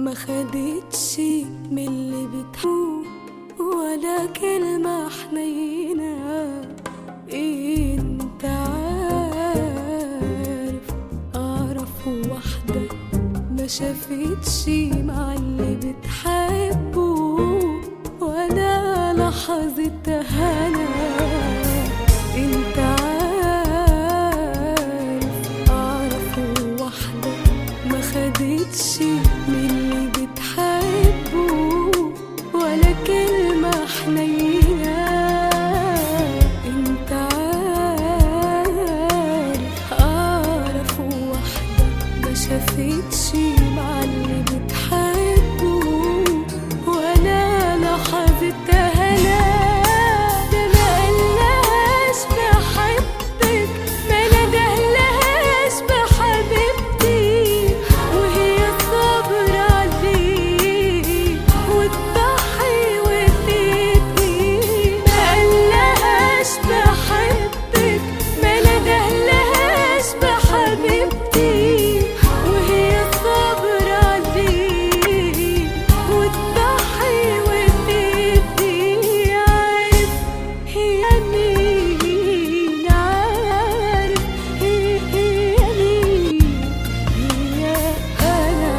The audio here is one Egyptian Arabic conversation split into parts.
ما خدتش من اللي بتقول ولا كلمة حنينة انت عارف اعرف واحدة ما شافتش مع اللي بتحبه ولا لحظة هنا انت عارف اعرف واحدة ما خدتش من اللي بتحبه ولا كلمة حنينة انت عارف اعرف واحدة ما شافتش مع اللي بتحبه ولا لحظة هنا ده ما قالهاش بحبك ما ندهلهاش بحبيبتي وهي صابرة عليه وتضحي وتدي ما قالهاش بحبك ما ندهلهاش بحبيبتي وهي صابرة عليه وتضحي وتدي عارف هي مين عارف هي هي مين هي أنا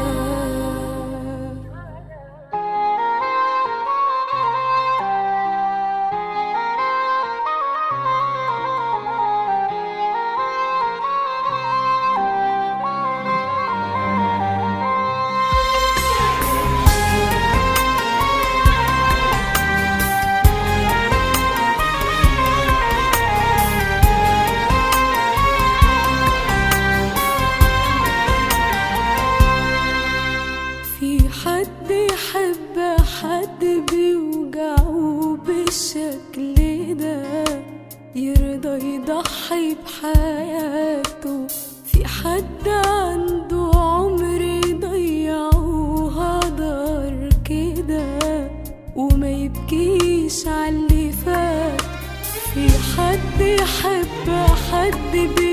في حد يحب حد بيوجعه بالشكل ده يرضى يضحي بحياته في حد عنده عمر يضيعه هدر كده وما يبكيش على اللي فات في حد يحب حد بي